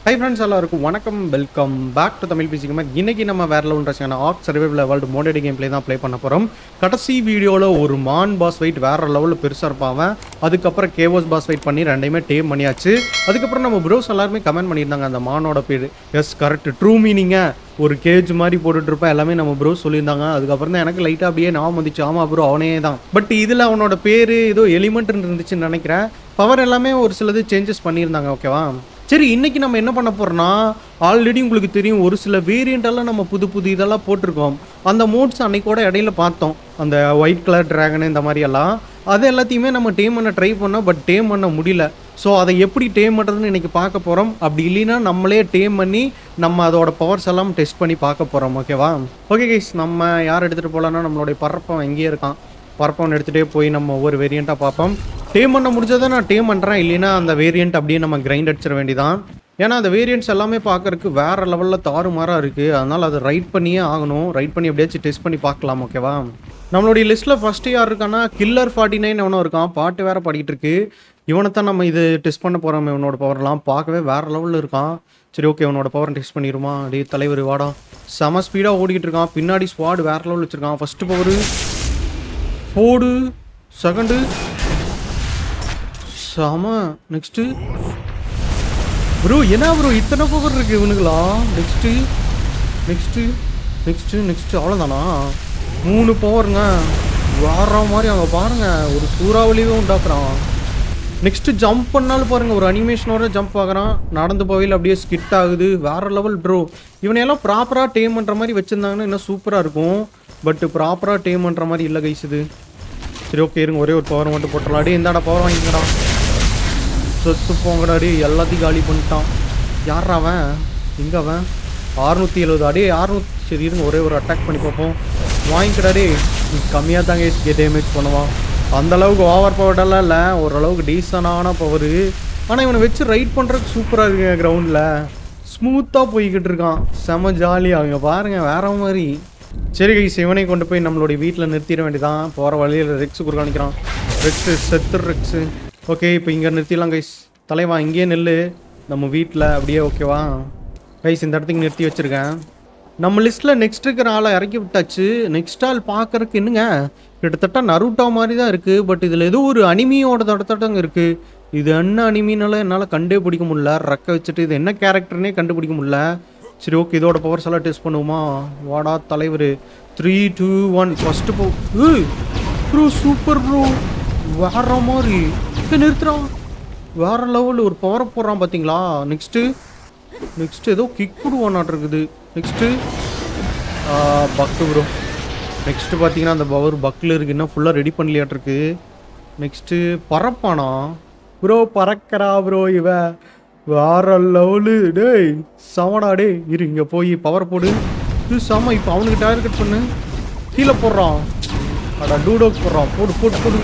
hi friends எல்லாருக்கும் வணக்கம் welcome back to Tamil பிசிக்கு மேக் இன்னைக்கு நம்ம வேற லெவல் ரசிக்கான ஆர்க் சர்வைவல் வேர்ல்டு மோடடி கேம் ப்ளே தான் ப்ளே பண்ண போகிறோம் கடைசி வீடியோவில் ஒரு மான் பாஸ் ஃபைட் வேற லெவலில் பெருசாக இருப்பாங்க அதுக்கப்புறம் கேவோஸ் பாஸ் ஃபைட் பண்ணி ரெண்டையுமே டேம் பண்ணியாச்சு அதுக்கப்புறம் நம்ம ப்ரோஸ் எல்லாருமே கமெண்ட் பண்ணியிருந்தாங்க அந்த மானோட பேர் எஸ் கரெக்ட் ட்ரூ மீனிங்க ஒரு கேஜ் மாதிரி போட்டுட்டு இருப்பேன் எல்லாமே நம்ம ப்ரோ சொல்லியிருந்தாங்க அதுக்கப்புறம் தான் எனக்கு லைட்டாக அப்படியே ஞாபகம் வந்துச்சு ஆமாம் ப்ரோ அவனே தான் பட் இதில் அவனோட பேர் ஏதோ எலிமெண்ட் இருந்துச்சுன்னு நினைக்கிறேன் பவர் எல்லாமே ஒரு சிலது சேஞ்சஸ் பண்ணியிருந்தாங்க ஓகேவா சரி இன்னைக்கு நம்ம என்ன பண்ண போறோம்னா ஆல்ரெடி உங்களுக்கு தெரியும் ஒரு சில வேரியண்ட் எல்லாம் நம்ம புது புது இதெல்லாம் போட்டிருக்கோம் அந்த மோட்ஸ் அன்னைக்கோட இடையில பார்த்தோம் அந்த ஒயிட் கலர் டிராகன் இந்த மாதிரி எல்லாம் அது எல்லாத்தையுமே நம்ம டேம் பண்ண ட்ரை பண்ணோம் பட் டேம் பண்ண முடியல ஸோ அதை எப்படி டேம் பண்ணுறதுன்னு இன்னைக்கு பார்க்க போகிறோம் அப்படி இல்லைன்னா நம்மளே டேம் பண்ணி நம்ம அதோட பவர்ஸ் எல்லாம் டெஸ்ட் பண்ணி பார்க்க போகிறோம் ஓகேவா ஓகே கைஸ் நம்ம யார் எடுத்துகிட்டு போகலான்னா நம்மளுடைய பறப்பம் எங்கேயே இருக்கான் பரப்பவன் எடுத்துகிட்டே போய் நம்ம ஒவ்வொரு வேரியண்ட்டாக பார்ப்போம் டேம் பண்ண முடிஞ்சதை நான் டேம் பண்ணுறேன் இல்லைன்னா அந்த வேரியண்ட் அப்படியே நம்ம கிரைண்ட் அடிச்சிட வேண்டியதான் ஏன்னா அந்த வேரியண்ட்ஸ் எல்லாமே பார்க்கறதுக்கு வேறு லெவலில் தாறுமாறாக இருக்குது அதனால் அதை ரைட் பண்ணியே ஆகணும் ரைட் பண்ணி எப்படியாச்சும் டெஸ்ட் பண்ணி பார்க்கலாம் ஓகேவா நம்மளுடைய லிஸ்ட்டில் ஃபஸ்ட்டு யார் இருக்கான்னா கில்லர் ஃபார்ட்டி நைன் எவனோ இருக்கான் பாட்டு வேறு பாடிக்கிட்டு இருக்கு இவனைத்தான் நம்ம இது டெஸ்ட் பண்ண போகிறோம் இவனோட பவர்லாம் பார்க்கவே வேறு லெவலில் இருக்கான் சரி ஓகே இவனோட பவர் டெஸ்ட் பண்ணிடுமா டே தலைவர் வாடா செம ஸ்பீடாக ஓடிக்கிட்டு இருக்கான் பின்னாடி ஸ்வாட் வேறு லெவல் வச்சுருக்கான் ஃபஸ்ட்டு பவர் ஃபோர்டு செகண்டு செம நெக்ஸ்ட்டு ப்ரோ என்ன ப்ரோ இத்தனை பவர் இருக்கு இவனுங்களா நெக்ஸ்ட்டு நெக்ஸ்ட்டு நெக்ஸ்ட்டு நெக்ஸ்ட்டு அவ்வளோதானா மூணு பவருங்க வேற மாதிரி அங்கே பாருங்க ஒரு சூறாவளியே உண்டாக்குறான் நெக்ஸ்ட் ஜம்ப் பண்ணாலும் பாருங்க ஒரு அனிமேஷனோட ஜம்ப் ஆகுறான் நடந்து போகையில் அப்படியே ஸ்கிட் ஆகுது வேற லெவல் ப்ரோ இவனையெல்லாம் ப்ராப்பராக டேம் பண்ணுற மாதிரி வச்சுருந்தாங்கன்னா இன்னும் சூப்பராக இருக்கும் பட் ப்ராப்பராக டேம் பண்ணுற மாதிரி இல்லை கைஸ் இது சரி ஓகே இருங்க ஒரே ஒரு பவர் மட்டும் போட்டுடலாம் அடி இந்தாடா பவர் வாங்கிக்கடா சொத்து போங்கடா அடி எல்லாத்தையும் காலி பண்ணிட்டான் யார் அவன் எங்க அவன் அறுநூத்தி எழுபது அடி அறுநூத்தி சரி இருங்க ஒரே ஒரு அட்டாக் பண்ணி பார்ப்போம் வாங்கிக்கடா டே கம்மியாக தாங்க கே டேமேஜ் பண்ணுவான் அந்த அளவுக்கு ஓவர் பவர்டெல்லாம் இல்லை ஓரளவுக்கு டீசனான பவர் ஆனால் இவனை வச்சு ரைட் பண்ணுறதுக்கு சூப்பராக இருக்குங்க கிரவுண்டில் ஸ்மூத்தாக போய்கிட்டு இருக்கான் செம ஜாலியாக அவங்க பாருங்க வேற மாதிரி சரி கைஸ் இவனை கொண்டு போய் நம்மளுடைய வீட்டில் நிறுத்திட வேண்டியதான் போகிற வழியில் ரெக்ஸு குறுக்காணிக்கிறான் ரெக்ஸு செத்து ரெக்ஸு ஓகே இப்போ இங்கே நிறுத்திடலாம் கைஸ் தலைவா இங்கேயே நெல்லு நம்ம வீட்டில் அப்படியே ஓகேவா கைஸ் இந்த இடத்துக்கு நிறுத்தி வச்சுருக்கேன் நம்ம லிஸ்ட்டில் நெக்ஸ்ட் இருக்கிற ஆளை இறக்கி விட்டாச்சு நெக்ஸ்ட் ஆள் பார்க்கறதுக்கு என்னங்க கிட்டத்தட்ட நருட்டோ மாதிரி தான் இருக்குது பட் இதில் ஏதோ ஒரு அனிமியோட தடத்தட்டங்க இருக்குது இது என்ன அனிமினால என்னால் கண்டே பிடிக்க முடியல ரெக்க வச்சுட்டு இது என்ன கேரக்டர்னே கண்டுபிடிக்க முடியல சரி ஓகே இதோட பவர்ஸ் எல்லாம் டெஸ்ட் பண்ணுவோமா வாடா தலைவர் த்ரீ டூ ஒன் ஃபஸ்ட்டு போ ப்ரோ சூப்பர் ப்ரோ வேற மாதிரி ஏய், நிறுத்துறான் வேற லெவல் ஒரு பவரை போடுறான் பார்த்தீங்களா நெக்ஸ்ட்டு நெக்ஸ்ட் ஏதோ கிக் விடுவானாட்டு இருக்குது நெக்ஸ்ட்டு பக்கு ப்ரோ நெக்ஸ்ட்டு பார்த்தீங்கன்னா அந்த பவர் பக்கில் இருக்கு இன்னும் ஃபுல்லாக ரெடி பண்ணலையாட்டிருக்கு நெக்ஸ்ட்டு பறப்பானா ப்ரோ பறக்கிறா ப்ரோ இவ வேற லெவலு டேய் சமடா டேய் இரு இங்கே போய் பவர் போடு இது செம இப்போ அவனுக்கு டார்கெட் பண்ணு கீழே போடுறான் அடா டூடோ போடுறான் போடு போட்டு போடு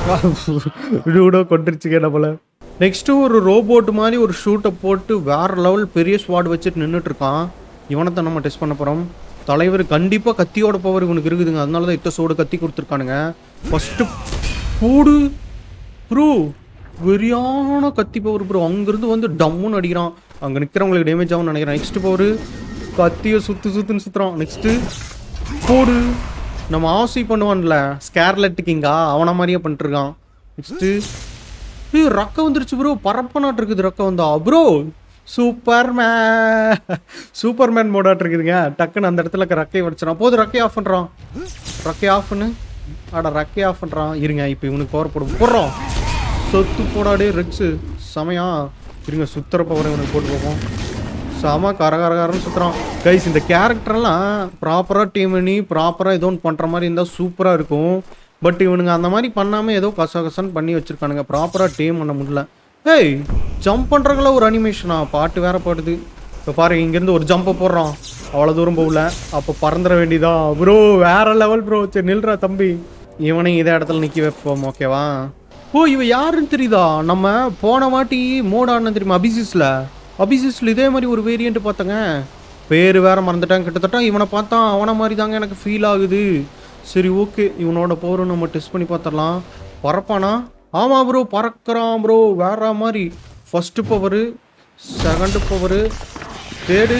டூடோ கொண்டுருச்சுங்க நம்மள நெக்ஸ்ட்டு ஒரு ரோபோட் மாதிரி ஒரு ஷூட்டை போட்டு வேற லெவல் பெரிய ஸ்வாட் வச்சுட்டு நின்றுட்டு இருக்கான் இவனை நம்ம டெஸ்ட் பண்ண போகிறோம் தலைவர் கண்டிப்பாக கத்தியோட பவர் இவனுக்கு இருக்குதுங்க அதனால தான் இத்த சோடு கத்தி கொடுத்துருக்கானுங்க ஃபஸ்ட்டு போடு ப்ரோ வெறியான கத்தி பவர் ப்ரோ அங்கேருந்து வந்து டம்முன்னு அடிக்கிறான் அங்கே நிற்கிறவங்களுக்கு டேமேஜ் ஆகும்னு நினைக்கிறேன் நெக்ஸ்ட் பவர் கத்தியை சுற்று சுற்றுன்னு சுற்றுறான் நெக்ஸ்ட்டு போடு நம்ம ஆசி பண்ணுவான்ல ஸ்கேர்லெட் கிங்கா அவன மாதிரியே பண்ணிட்டுருக்கான் நெக்ஸ்ட்டு ஏய் ரக்க வந்துருச்சு ப்ரோ பரப்பனாட்டு இருக்குது ரக்க வந்தா bro superman superman மோடாட்டு இருக்குதுங்க டக்குன்னு அந்த இடத்துல இருக்க ரக்கையை வடிச்சிடான் போது ரக்கையை ஆஃப் பண்ணுறான் ரக்கையை ஆஃப் பண்ணு அட ரக்கையை ஆஃப் பண்ணுறான் இருங்க இப்போ இவனுக்கு பவர் போடும் போடுறோம் சொத்து போடாடே ரெக்ஸு செமையா இருங்க சுத்துற பவர் இவனுக்கு போட்டு பார்ப்போம் செம கரகரகரன்னு சுற்றுறான் கைஸ் இந்த கேரக்டர்லாம் ப்ராப்பராக டீம் பண்ணி ப்ராப்பராக ஏதோ ஒன்று பண்ணுற மாதிரி இருந்தால் சூப்பராக இருக்கும் பட் இவனுங்க அந்த மாதிரி பண்ணாமல் ஏதோ கச கசன்னு பண்ணி வச்சுருக்கானுங்க ப்ராப்பராக டீம் பண்ண முடியல ஏய் ஜம்ப் பண்ணுறதுல ஒரு அனிமேஷனா பாட்டு வேற பாடுது இப்போ பாரு இங்கேருந்து ஒரு ஜம்பை போடுறான் அவ்வளோ தூரம் போகல அப்போ பறந்துட வேண்டியதா ப்ரோ வேற லெவல் ப்ரோ சரி நில்றா தம்பி இவனையும் இதே இடத்துல நிற்க வைப்போம் ஓகேவா ஓ இவ யாருன்னு தெரியுதா நம்ம போன வாட்டி மோட் ஆடின தெரியுமா அபிசிஸில் அபிசிஸில் இதே மாதிரி ஒரு வேரியண்ட் பார்த்தங்க பேர் வேற மறந்துட்டாங்க கிட்டத்தட்ட இவனை பார்த்தா அவனை மாதிரி தாங்க எனக்கு ஃபீல் ஆகுது சரி ஓகே இவனோட பவரை நம்ம டெஸ்ட் பண்ணி பார்த்துடலாம் பறப்பானா ஆமாம் ப்ரோ பறக்கிறான் ப்ரோ வேற மாதிரி first power second power third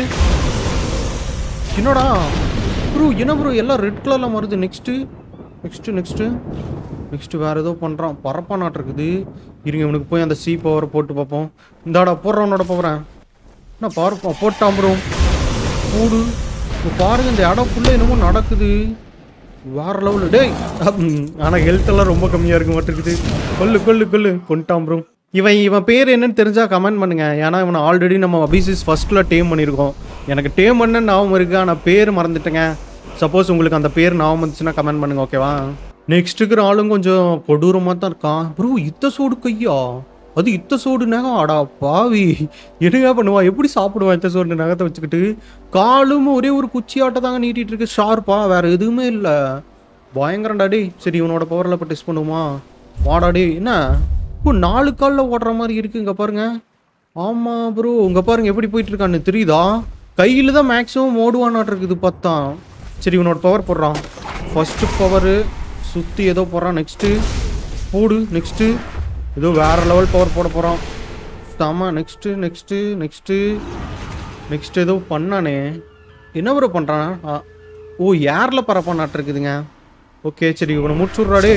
என்னடா ப்ரோ என்ன ப்ரோ எல்லாம் ரெட் கலரில் மாறுது நெக்ஸ்ட்டு நெக்ஸ்ட்டு நெக்ஸ்ட்டு நெக்ஸ்ட்டு வேறு ஏதோ பண்ணுறான் பரப்பா நாட்டு இருக்குது இருங்க இவனுக்கு போய் அந்த சி பவரை போட்டு பார்ப்போம் இந்தாடா போடுறவனோட போகிறேன் என்ன பவர் போட்டான் ப்ரோ போடு இப்போ பாருங்க இந்த இடம் ஃபுல்லாக என்னமோ நடக்குது வேற லெவலு டேய் ஆனால் ஹெல்த் எல்லாம் ரொம்ப கம்மியாக இருக்க மாட்டிருக்குது கொல்லு கொல்லு கொல்லு கொண்டுட்டான் ப்ரோ இவன் இவன் பேர் என்னன்னு தெரிஞ்சா கமெண்ட் பண்ணுங்க ஏன்னா இவனை ஆல்ரெடி நம்ம அபிசிஸ் ஃபர்ஸ்ட்ல டேம் பண்ணியிருக்கோம் எனக்கு டேம் பண்ண ஞாபகம் இருக்கு ஆனால் பேர் மறந்துட்டேங்க சப்போஸ் உங்களுக்கு அந்த பேர் ஞாபகம் வந்துச்சுன்னா கமெண்ட் பண்ணுங்க ஓகேவா நெக்ஸ்ட் இருக்கிற ஆளும் கொஞ்சம் கொடூரமாக தான் இருக்கான் ப்ரோ இத்த சோடு கையா அது இத்த சோடு நகம் அடா பாவி என்னங்க பண்ணுவா எப்படி சாப்பிடுவான் இத்த சோடு நகத்தை வச்சுக்கிட்டு காலும் ஒரே ஒரு குச்சியாட்ட தாங்க நீட்டிட்டு இருக்கு ஷார்ப்பா வேற எதுவுமே இல்லை பயங்கரம்டா டேய் சரி இவனோட பவரில் இப்போ டெஸ்ட் பண்ணுவோமா வாடா டேய் என்ன இப்போ நாலு காலில் ஓடுற மாதிரி இருக்கு இங்கே பாருங்க ஆமாம் ப்ரோ இங்கே பாருங்க எப்படி போயிட்டு இருக்கான்னு தெரியுதா கையில் தான் மேக்ஸிமம் ஓடுவானாட்டு இருக்குது பார்த்தான் சரி இவனோட பவர் போடுறான் ஃபர்ஸ்ட் பவரு சுற்றி ஏதோ போடுறான் நெக்ஸ்ட்டு போடு நெக்ஸ்ட்டு ஏதோ வேற லெவல் பவர் போட போகிறான் ஆமாம் நெக்ஸ்ட்டு நெக்ஸ்ட்டு நெக்ஸ்ட்டு நெக்ஸ்ட் ஏதோ பண்ணானே என்ன ப்ரோ பண்ணுறான் ஓ ஏரில் பரப்பானாட்டு இருக்குதுங்க ஓகே சரி இவனை முடிச்சுட்றாடே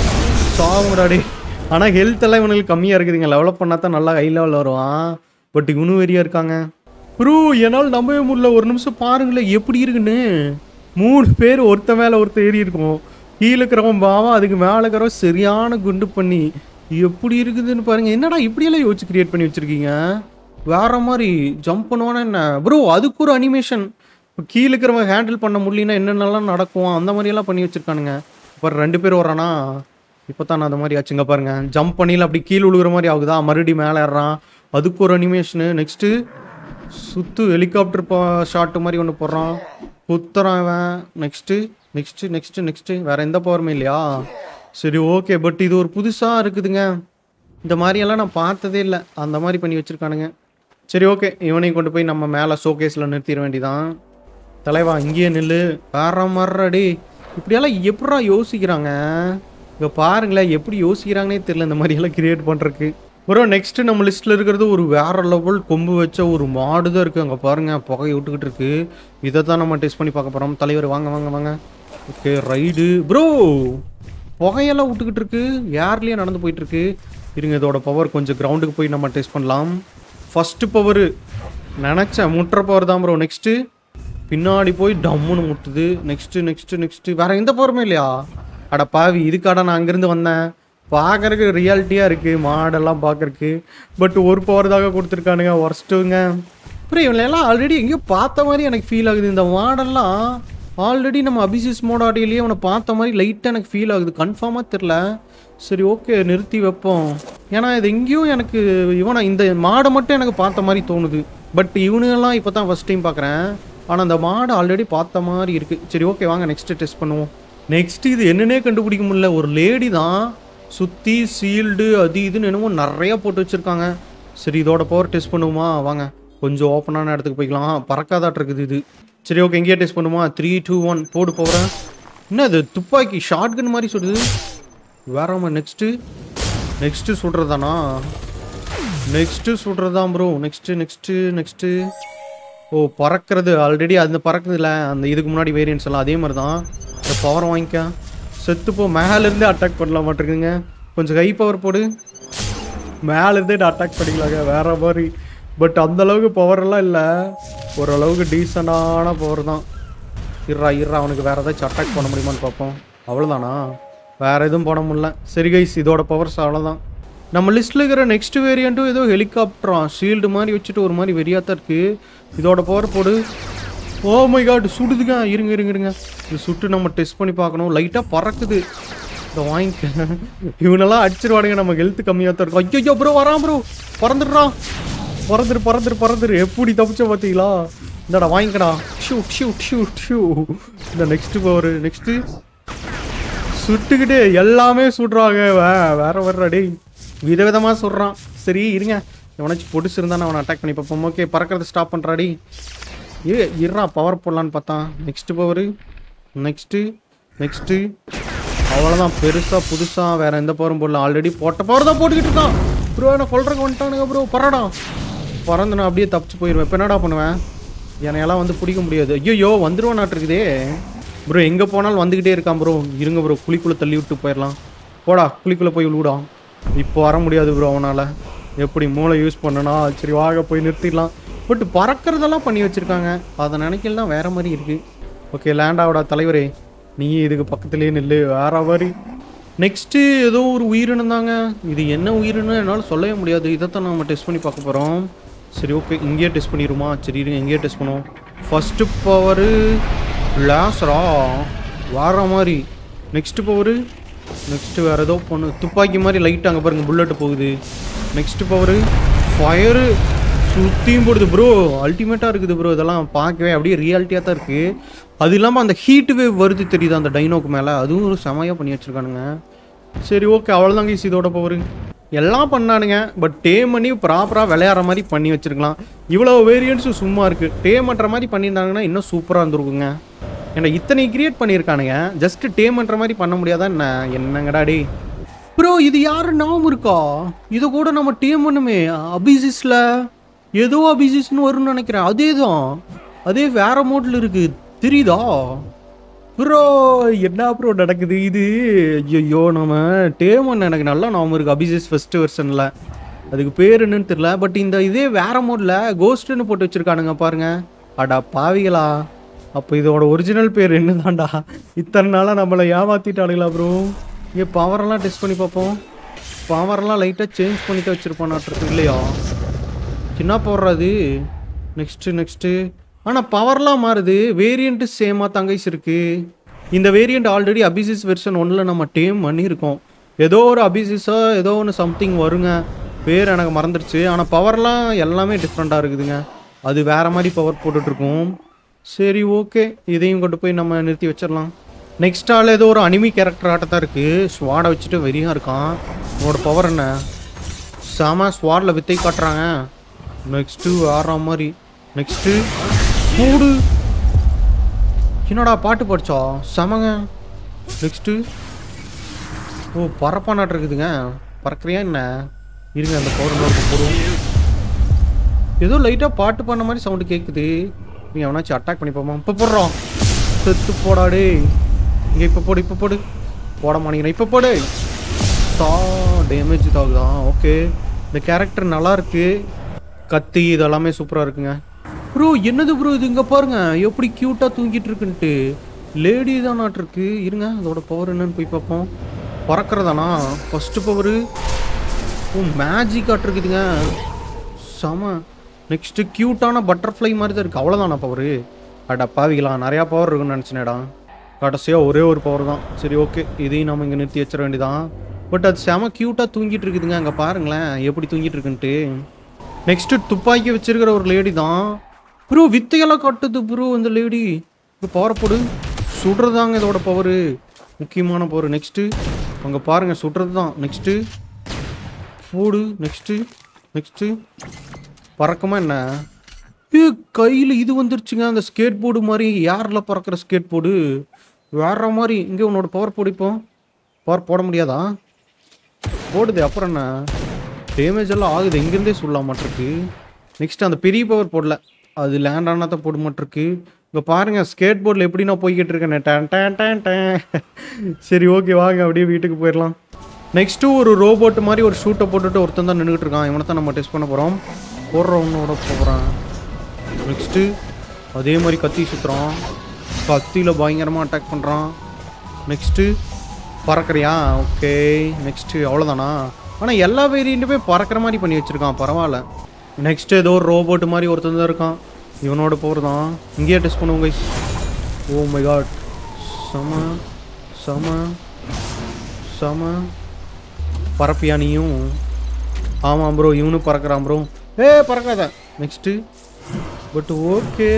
சாவுங்கடாடே ஆனால் ஹெல்த் எல்லாம் இவனுக்கு கம்மியாக இருக்குதுங்க லெவலப் பண்ணால் தான் நல்லா ஹை லெவலில் வருவான் பட் இவனும் வெறியா இருக்காங்க ப்ரோ என்னால் நம்பவே முடியல ஒரு நிமிஷம் பாருங்களேன் எப்படி இருக்குன்னு மூணு பேர் ஒருத்த மேலே ஒருத்த ஏறி இருக்கும் கீழே இருக்கிறவன் பாவம் அதுக்கு மேலே இருக்கிறவன் சரியான குண்டு பண்ணி எப்படி இருக்குதுன்னு பாருங்க என்னடா இப்படியெல்லாம் யோசிச்சு கிரியேட் பண்ணி வச்சிருக்கீங்க வேற மாதிரி ஜம்ப் பண்ணுவானா என்ன ப்ரோ அதுக்கு ஒரு அனிமேஷன் இப்போ கீழே இருக்கிறவன் ஹேண்டில் பண்ண முடியலன்னா என்னென்னலாம் நடக்கும் அந்த மாதிரியெல்லாம் பண்ணி வச்சிருக்கானுங்க இப்போ ரெண்டு பேர் வரானா இப்போ தான் அந்த மாதிரி ஆச்சுங்க பாருங்க ஜம்ப் பண்ணியில் அப்படி கீழே விழுகிற மாதிரி ஆகுதா மறுபடியும் மேலே ஏறுறான் அதுக்கு ஒரு அனிமேஷனு நெக்ஸ்ட்டு சுத்து ஹெலிகாப்டர் பா ஷாட்டு மாதிரி ஒன்று போடுறான் குத்துறான் இவன் நெக்ஸ்ட்டு நெக்ஸ்ட்டு நெக்ஸ்ட்டு நெக்ஸ்ட்டு வேற எந்த பவருமே இல்லையா சரி ஓகே பட் இது ஒரு புதுசாக இருக்குதுங்க இந்த மாதிரியெல்லாம் நான் பார்த்ததே இல்லை அந்த மாதிரி பண்ணி வச்சுருக்கானுங்க சரி ஓகே இவனையும் கொண்டு போய் நம்ம மேலே ஷோகேஸில் நிறுத்திட வேண்டியதான் தலைவா இங்கேயே நில்லு வேற மாதிரிடி இப்படியெல்லாம் எப்படா யோசிக்கிறாங்க இங்கே பாருங்களேன் எப்படி யோசிக்கிறாங்கன்னே தெரியல இந்த மாதிரியெல்லாம் கிரியேட் பண்ணுறதுக்கு ப்ரோ நெக்ஸ்ட் நம்ம லிஸ்ட்டில் இருக்கிறது ஒரு வேற லெவல் கொம்பு வச்ச ஒரு மாடு தான் இருக்குது அங்கே பாருங்க புகை விட்டுக்கிட்டு இருக்கு இதை தான் நம்ம டெஸ்ட் பண்ணி பார்க்க போகிறோம் தலைவர் வாங்க வாங்க வாங்க ஓகே ரைடு ப்ரோ புகையெல்லாம் விட்டுக்கிட்டு இருக்கு ஏர்லேயே நடந்து போயிட்டு இருக்கு இருங்க இதோட பவர் கொஞ்சம் கிரவுண்டுக்கு போய் நம்ம டெஸ்ட் பண்ணலாம் ஃபர்ஸ்ட் பவர் நினச்சேன் முட்டுற பவர் தான் ப்ரோ நெக்ஸ்ட்டு பின்னாடி போய் டம்முன்னு முட்டுது நெக்ஸ்ட்டு நெக்ஸ்ட்டு நெக்ஸ்ட்டு வேற எந்த பவருமே இல்லையா அட பாவி இதுக்காட நான் அங்கேருந்து வந்தேன் பார்க்கறதுக்கு ரியாலிட்டியாக இருக்குது மாடெல்லாம் பார்க்கறதுக்கு பட் ஒரு பவர் தாங்க கொடுத்துருக்கானுங்க ஒர்ஸ்ட்டுங்க அப்புறம் இவங்களெல்லாம் ஆல்ரெடி எங்கேயோ பார்த்த மாதிரி எனக்கு ஃபீல் ஆகுது இந்த மாடெல்லாம் ஆல்ரெடி நம்ம அபிசிஸ் மோட் ஆடியிலேயே அவனை பார்த்த மாதிரி லைட்டாக எனக்கு ஃபீல் ஆகுது கன்ஃபார்மாக தெரில சரி ஓகே நிறுத்தி வைப்போம் ஏன்னா இது எங்கேயும் எனக்கு இவனை இந்த மாடை மட்டும் எனக்கு பார்த்த மாதிரி தோணுது பட் இவனுங்கெல்லாம் இப்போ தான் ஃபஸ்ட் டைம் பார்க்குறேன் ஆனால் அந்த மாடு ஆல்ரெடி பார்த்த மாதிரி இருக்குது சரி ஓகே வாங்க நெக்ஸ்ட்டு டெஸ்ட் பண்ணுவோம் நெக்ஸ்ட் இது என்னன்னே கண்டுபிடிக்க முடியல ஒரு லேடி தான் சுற்றி சீல்டு அது இதுன்னு என்னமோ நிறையா போட்டு வச்சுருக்காங்க சரி இதோட பவர் டெஸ்ட் பண்ணுவோமா வாங்க கொஞ்சம் ஓப்பனான இடத்துக்கு போய்க்கலாம் பறக்காதாட்டு இருக்குது இது சரி ஓகே எங்கேயே டெஸ்ட் பண்ணுமா த்ரீ டூ ஒன் போடு போகிறேன் என்ன அது துப்பாக்கி ஷார்ட்கன் மாதிரி சுடுது வேறாம நெக்ஸ்ட்டு நெக்ஸ்ட்டு சுடுறதானா நெக்ஸ்ட்டு சுடுறதான் ப்ரோ நெக்ஸ்ட்டு நெக்ஸ்ட்டு நெக்ஸ்ட்டு ஓ பறக்கிறது ஆல்ரெடி அந்த பறக்குதுல அந்த இதுக்கு முன்னாடி வேரியன்ஸ் எல்லாம் அதே மாதிரி தான் இந்த பவர் வாங்கிக்க செத்து போ மேலேருந்தே அட்டாக் பண்ணலாம் மாட்டிருக்குங்க கொஞ்சம் ஹை பவர் போடு மேலேருந்தே அட்டாக் பண்ணிக்கலாங்க வேற மாதிரி பட் அந்த அளவுக்கு பவர் எல்லாம் இல்லை ஓரளவுக்கு டீசெண்டான பவர் தான் இருறா இருறா அவனுக்கு வேற ஏதாச்சும் அட்டாக் பண்ண முடியுமான்னு பார்ப்போம் அவ்வளோதானா வேற எதுவும் பண்ண முடியல சரி கைஸ் இதோட பவர்ஸ் அவ்வளோதான் நம்ம லிஸ்ட்டில் இருக்கிற நெக்ஸ்ட் வேரியண்ட்டும் ஏதோ ஹெலிகாப்டரா ஷீல்டு மாதிரி வச்சுட்டு ஒரு மாதிரி வெறியாக தான் இருக்கு இதோட பவர் போடு ஓ மை காட் சுடுதுங்க இருங்க இருங்க இருங்க இது சுட்டு நம்ம டெஸ்ட் பண்ணி பார்க்கணும் லைட்டாக பறக்குது இதை வாங்கிக்க இவனெல்லாம் அடிச்சிருவானுங்க நம்ம ஹெல்த் கம்மியாக தான் இருக்கும் ஐயோ ப்ரோ வரான் ப்ரோ பறந்துடுறான் பறந்துரு பறந்துரு பறந்துரு எப்படி தப்பிச்ச பார்த்தீங்களா இந்தடா வாங்கிக்கடா ஷூ ஷூ ஷூ ஷூ இந்த நெக்ஸ்ட் பவர் நெக்ஸ்ட்டு சுட்டுக்கிட்டு எல்லாமே சுடுறாங்க வே வேற வர்றா டேய் விதவிதமாக சுடுறான் சரி இருங்க எவனாச்சும் பொடிச்சிருந்தா அவனை அட்டாக் பண்ணி பார்ப்போம் ஓகே பறக்கிறத ஸ்டாப் பண்ணுறாடி ஏ இருறா பவர் போடலான்னு பார்த்தான் நெக்ஸ்ட் பவரு நெக்ஸ்ட்டு நெக்ஸ்ட்டு அவ்வளோதான் பெருசாக புதுசாக வேற எந்த பவரும் போடல ஆல்ரெடி போட்ட பவர் தான் போட்டுக்கிட்டு இருக்கான் ப்ரோ என்ன கொள்றதுக்கு வந்துட்டானுங்க ப்ரோ பரடா பறந்து நான் அப்படியே தப்பிச்சு போயிடுவேன் இப்போ என்னடா பண்ணுவேன் என்னையெல்லாம் வந்து பிடிக்க முடியாது ஐயோ வந்துருவான் நாட்டிருக்குதே ப்ரோ எங்கே போனாலும் வந்துக்கிட்டே இருக்கான் ப்ரோ இருங்க ப்ரோ குழிக்குள்ளே தள்ளி விட்டு போயிடலாம் போடா குழிக்குள்ளே போய் விழுடான் இப்போ வர முடியாது ப்ரோ அவனால் எப்படி மூளை யூஸ் பண்ணனா சரி வாங்க போய் நிறுத்திடலாம் பட் பறக்கிறதெல்லாம் பண்ணி வச்சுருக்காங்க அதை நினைக்கல வேற மாதிரி இருக்குது ஓகே லேண்டாவோட தலைவரே நீ இதுக்கு பக்கத்துலேயே நில்லு வேற மாதிரி நெக்ஸ்ட்டு ஏதோ ஒரு உயிரினம் தாங்க இது என்ன உயிரினம் என்னால் சொல்லவே முடியாது இதைத்தான் நம்ம டெஸ்ட் பண்ணி பார்க்க போகிறோம் சரி ஓகே இங்கேயே டெஸ்ட் பண்ணிடுமா சரி இருங்க இங்கேயே டெஸ்ட் பண்ணுவோம் ஃபஸ்ட்டு பவரு லேசரா வேற மாதிரி நெக்ஸ்ட்டு பவரு நெக்ஸ்ட்டு வேறு ஏதோ பொண்ணு துப்பாக்கி மாதிரி லைட் அங்கே பாருங்க புல்லட் போகுது நெக்ஸ்ட்டு பவரு ஃபயரு சுற்றியும் போடுது ப்ரோ அல்டிமேட்டாக இருக்குது ப்ரோ இதெல்லாம் பார்க்கவே அப்படியே ரியாலிட்டியாக தான் இருக்குது அது இல்லாமல் அந்த ஹீட் வேவ் வருது தெரியுது அந்த டைனோக்கு மேலே அதுவும் ஒரு செமையாக பண்ணி வச்சுருக்கானுங்க சரி ஓகே அவ்வளோதாங்க ஈஸ் இதோட பவர் எல்லாம் பண்ணானுங்க பட் டேம் பண்ணி ப்ராப்பராக விளையாடுற மாதிரி பண்ணி வச்சிருக்கலாம் இவ்வளோ வேரியன்ஸும் சும்மா இருக்குது டேம் பண்ணுற மாதிரி பண்ணியிருந்தாங்கன்னா இன்னும் சூப்பராக இருந்திருக்குங்க ஏன்னா இத்தனை கிரியேட் பண்ணியிருக்கானுங்க ஜஸ்ட் டேம் பண்ணுற மாதிரி பண்ண முடியாதா என்ன என்னங்கடா டே ப்ரோ இது யாரு நாம இருக்கா இதை கூட நம்ம டீம் பண்ணுமே அபிசிஸ்ல ஏதோ அபிசிஸ்னு வரும்னு நினைக்கிறேன் அதே தான் அதே வேற மோட்ல இருக்கு தெரியுதா ப்ரோ என்ன ப்ரோ நடக்குது இது ஐயோ நம்ம டேமன் எனக்கு நல்லா நாம இருக்கு அபிசிஸ் ஃபர்ஸ்ட் வெர்ஷனில் அதுக்கு பேர் என்னன்னு தெரியல பட் இந்த இதே வேற மோட்ல கோஸ்ட்னு போட்டு வச்சிருக்கானுங்க பாருங்க அடா பாவிகளா அப்போ இதோட ஒரிஜினல் பேர் என்னதான்டா இத்தனை நாளாக நம்மளை ஏமாத்திட்டானுங்களா ப்ரோ இங்கே பவரெல்லாம் டெஸ்ட் பண்ணி பார்ப்போம் பவரெல்லாம் லைட்டாக சேஞ்ச் பண்ணி தான் வச்சுருப்பானாட்ருக்கு இல்லையா என்ன போடுறது நெக்ஸ்ட்டு நெக்ஸ்ட்டு ஆனால் பவர்லாம் மாறுது வேரியண்ட்டு சேமாக தங்கைஸ் இருக்குது இந்த வேரியண்ட் ஆல்ரெடி அபிசிஸ் வெர்ஷன் ஒன்றில் நம்ம டேம் பண்ணியிருக்கோம் ஏதோ ஒரு அபிசிஸாக ஏதோ ஒன்று சம்திங் வருங்க பேர் எனக்கு மறந்துடுச்சு ஆனால் பவர்லாம் எல்லாமே டிஃப்ரெண்ட்டாக இருக்குதுங்க அது வேறு மாதிரி பவர் போட்டுட்ருக்கோம் சரி ஓகே இதையும் கொண்டு போய் நம்ம நிறுத்தி வச்சிடலாம் நெக்ஸ்ட் ஆள் ஏதோ ஒரு அனிமி கேரக்டர் ஆட்டத்தான் இருக்குது ஸ்வாடை வச்சுட்டு வெறியாக இருக்கான் உன்னோட பவர் என்ன செம ஸ்வாடில் வித்தை காட்டுறாங்க நெக்ஸ்ட்டு ஆடுற மாதிரி நெக்ஸ்ட்டு கூடு என்னடா பாட்டு படிச்சா செமங்க நெக்ஸ்ட்டு ஓ பறப்பானாட்டு இருக்குதுங்க பறக்கிறியா என்ன இருங்க அந்த பவர் நோட்டு போடுவோம் ஏதோ லைட்டாக பாட்டு பண்ண மாதிரி சவுண்டு கேட்குது நீ எவனாச்சும் அட்டாக் பண்ணி போமா இப்போ போடுறோம் செத்து போடாடே இங்கே இப்போ போடு இப்போ போடு போட மாட்டேங்கிறேன் இப்போ போடு தா டேமேஜ் தாகுதான் ஓகே இந்த கேரக்டர் நல்லா இருக்கு கத்தி இதெல்லாமே சூப்பராக இருக்குங்க ப்ரோ என்னது ப்ரோ இது இங்கே பாருங்க எப்படி க்யூட்டாக தூங்கிட்டு இருக்குன்ட்டு லேடி தான் நாட்டிருக்கு இருங்க அதோட பவர் என்னன்னு போய் பார்ப்போம் பறக்கிறதானா ஃபஸ்ட்டு பவரு ஓ மேஜிக் ஆட்டிருக்குதுங்க செம நெக்ஸ்ட்டு க்யூட்டான பட்டர்ஃப்ளை மாதிரி தான் இருக்குது அவ்வளோதானா பவரு அடா பாவிக்கலாம் நிறையா பவர் இருக்குன்னு நினச்சினேடா கடைசியாக ஒரே ஒரு பவர் தான் சரி ஓகே இதையும் நம்ம இங்கே நிறுத்தி வச்சிட வேண்டியதான் பட் அது செம க்யூட்டாக தூங்கிட்டு இருக்குதுங்க அங்கே பாருங்களேன் எப்படி தூங்கிட்டு இருக்குன்ட்டு நெக்ஸ்ட்டு துப்பாக்கி வச்சிருக்கிற ஒரு லேடி தான் ப்ரோ வித்தையெல்லாம் காட்டுது ப்ரோ இந்த லேடி இப்போ பவர் போடு சுடுறதாங்க இதோட பவரு முக்கியமான பவர் நெக்ஸ்ட்டு அங்கே பாருங்கள் சுடுறது தான் நெக்ஸ்ட்டு போடு நெக்ஸ்ட்டு நெக்ஸ்ட்டு பறக்கமா என்ன ஏ கையில் இது வந்துருச்சுங்க அந்த ஸ்கேட் போர்டு மாதிரி யாரில் பறக்கிற ஸ்கேட் போர்டு வேற மாதிரி இங்கே உன்னோட பவர் போடிப்போம் பவர் போட முடியாதா போடுது அப்புறம் என்ன டேமேஜ் எல்லாம் ஆகுது எங்கேருந்தே சொல்லலாம் மாட்டிருக்கு நெக்ஸ்ட் அந்த பெரிய பவர் போடல அது லேண்ட் ஆனால் தான் போட மாட்டிருக்கு இப்போ பாருங்க ஸ்கேட் போர்டில் எப்படி நான் போய்கிட்டு இருக்கேன் டேன் டேன் டேன் டேன் சரி ஓகே வாங்க அப்படியே வீட்டுக்கு போயிடலாம் நெக்ஸ்ட்டு ஒரு ரோபோட் மாதிரி ஒரு ஷூட்டை போட்டுட்டு ஒருத்தன் தான் நின்றுட்டு இருக்கான் இவனை தான் நம்ம டெஸ்ட் பண்ண போகிறோம் போடுறவனோட போகிறான் நெக்ஸ்ட்டு அதே மாதிரி கத்தி சுற்றுறான் கத்தியில் பயங்கரமாக அட்டாக் பண்ணுறான் நெக்ஸ்ட்டு பறக்கிறியா ஓகே நெக்ஸ்ட்டு அவ்வளோதானா ஆனால் எல்லா வேரியண்ட்டுமே பறக்கிற மாதிரி பண்ணி வச்சுருக்கான் பரவாயில்ல நெக்ஸ்ட் ஏதோ ஒரு ரோபோட் மாதிரி ஒருத்தன் தான் இருக்கான் இவனோட போர் தான் இங்கேயே டெஸ்ட் பண்ணுவோம் கைஸ் ஓ மை காட் செம செம செம பறப்பியா நீயும் ஆமாம் ப்ரோ இவனும் பறக்கிறான் ப்ரோ ஏ பறக்காத நெக்ஸ்ட்டு பட் ஓகே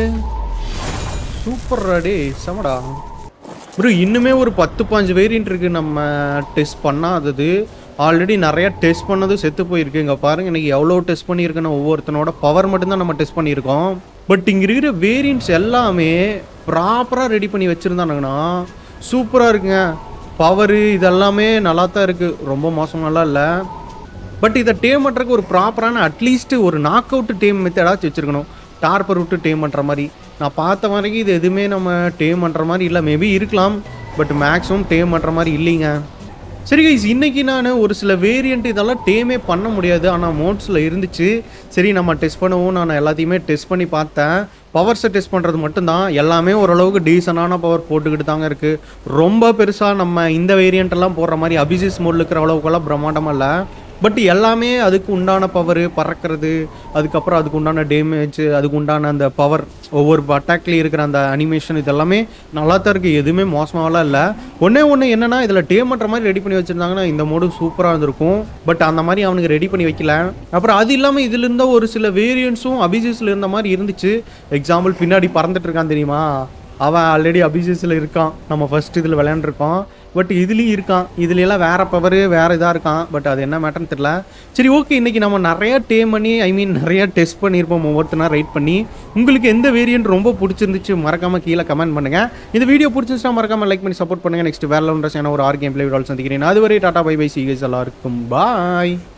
சூப்பர் டே செமடா ப்ரோ இன்னுமே ஒரு பத்து பாஞ்சு வேரியன்ட் இருக்குது நம்ம டெஸ்ட் பண்ணாதது ஆல்ரெடி நிறைய டெஸ்ட் பண்ணது செத்து போயிருக்கு இங்கே பாருங்க இன்னைக்கு எவ்வளோ டெஸ்ட் பண்ணியிருக்கேன்னு ஒவ்வொருத்தனோட பவர் மட்டும்தான் நம்ம டெஸ்ட் பண்ணியிருக்கோம் பட் இங்கே இருக்கிற வேரியன்ட்ஸ் எல்லாமே ப்ராப்பராக ரெடி பண்ணி வச்சுருந்தானுங்கன்னா சூப்பராக இருக்குங்க பவரு இதெல்லாமே நல்லா தான் இருக்குது ரொம்ப மோசமாலாம் இல்லை பட் இதை டேம் பண்ணுறதுக்கு ஒரு ப்ராப்பரான அட்லீஸ்ட் ஒரு நாக் அவுட் டேம் மெத்தடாச்சும் வச்சுருக்கணும் டார்பர் விட்டு டேம் பண்ணுற மாதிரி நான் பார்த்த வரைக்கும் இது எதுவுமே நம்ம டேம் பண்ணுற மாதிரி இல்லை மேபி இருக்கலாம் பட் மேக்ஸிமம் டேம் பண்ணுற மாதிரி இல்லைங்க சரி கைஸ் இன்னைக்கு நான் ஒரு சில வேரியண்ட் இதெல்லாம் டேமே பண்ண முடியாது ஆனால் மோட்ஸில் இருந்துச்சு சரி நம்ம டெஸ்ட் பண்ணவும் நான் எல்லாத்தையுமே டெஸ்ட் பண்ணி பார்த்தேன் பவர்ஸை டெஸ்ட் பண்ணுறது மட்டும்தான் எல்லாமே ஓரளவுக்கு டீசனான பவர் போட்டுக்கிட்டு தாங்க இருக்குது ரொம்ப பெருசாக நம்ம இந்த வேரியண்ட் எல்லாம் போடுற மாதிரி அபிசிஸ் மோடில் இருக்கிற அளவுக்கெல்லாம் பிரம்மாண்டமாக இல்லை பட் எல்லாமே அதுக்கு உண்டான பவர் பறக்கிறது அதுக்கப்புறம் அதுக்கு உண்டான டேமேஜ் அதுக்கு உண்டான அந்த பவர் ஒவ்வொரு அட்டாக்லேயும் இருக்கிற அந்த அனிமேஷன் இது எல்லாமே நல்லா தான் இருக்குது எதுவுமே மோசமாகலாம் இல்லை ஒன்றே ஒன்று என்னன்னா இதில் டேம் பண்ணுற மாதிரி ரெடி பண்ணி வச்சுருந்தாங்கன்னா இந்த மோடு சூப்பராக இருந்திருக்கும் பட் அந்த மாதிரி அவனுக்கு ரெடி பண்ணி வைக்கல அப்புறம் அது இல்லாமல் இதில் இருந்த ஒரு சில வேரியன்ஸும் அபிஜிஸில் இருந்த மாதிரி இருந்துச்சு எக்ஸாம்பிள் பின்னாடி பறந்துட்டு இருக்கான் தெரியுமா அவன் ஆல்ரெடி அபிஜிஸில் இருக்கான் நம்ம ஃபர்ஸ்ட் இதில் விளையாண்டுருக்கோம் பட் இதுலேயும் இருக்கான் இதுல எல்லாம் வேற பவர் வேற இதாக இருக்கான் பட் அது என்ன மேட்டர்னு தெரியல சரி ஓகே இன்னைக்கு நம்ம நிறைய டேம் பண்ணி ஐ மீன் நிறைய டெஸ்ட் பண்ணியிருப்போம் ஒவ்வொருத்தனா ரைட் பண்ணி உங்களுக்கு எந்த வேரியன்ட் ரொம்ப பிடிச்சிருந்துச்சு மறக்காம கீழே கமெண்ட் பண்ணுங்க இந்த வீடியோ பிடிச்சிருந்துச்சுன்னா மறக்காம லைக் பண்ணி சப்போர்ட் பண்ணுங்க நெக்ஸ்ட் வேற லெவல் ஒரு ஆர் கேம் பிளே சந்திக்கிறேன் அதுவரை டாடா பை பை சீகஸ் எல்லாருக்கும் பாய்